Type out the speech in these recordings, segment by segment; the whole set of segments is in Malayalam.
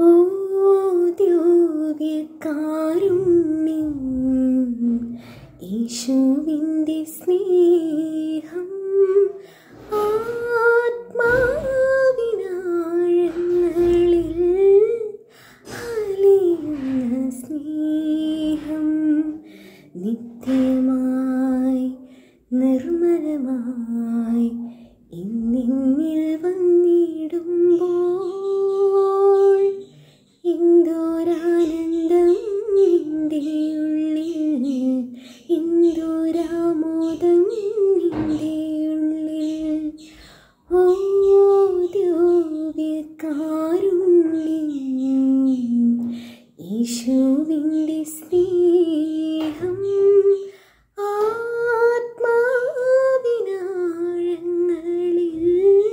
ഓ ദിവ്യകാരുണ്യം യേശുവിൻ്റെ സ്നേഹം ആത്മാവിനാഴങ്ങളിൽ അലിയുന്ന സ്നേഹം നിത്യമായി നിർമ്മലമായി ഇന്നിൽ വന്നിടുമ്പോൾ എന്തോരാനന്ദം നിന്റെ ഉള്ളിൽ എന്തോരാമോദം നിന്റെ ഉള്ളിൽ ഓ ദിവ്യകാരുണ്യം യേശുവിൻ്റെ സ്നേഹം ആത്മാവിനാഴങ്ങളിൽ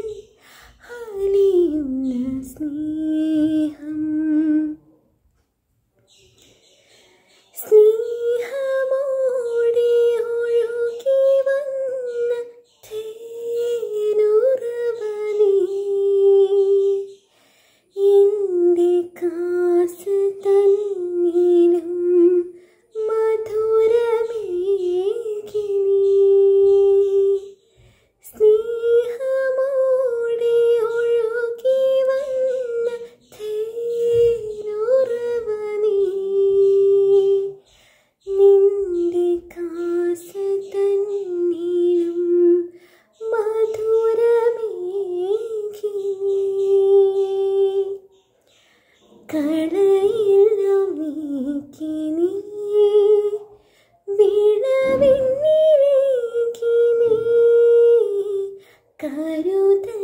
അലിയുന്ന സ്നേഹം സ്നേഹമോടെ ഒഴുകി വന്ന തേനുറവനീ എന്റെ കാസ് തന്നിലും മധുരമേകിനി സ്നേഹമോടെ ഒഴുകി വന്ന തേനുറവനീ നിന്റെ കാസ തന്നിലും മധുരമേകിനി കളയില്ല നീക്കിനി വിളവിന്നിലേക്കിനി കരുതൽ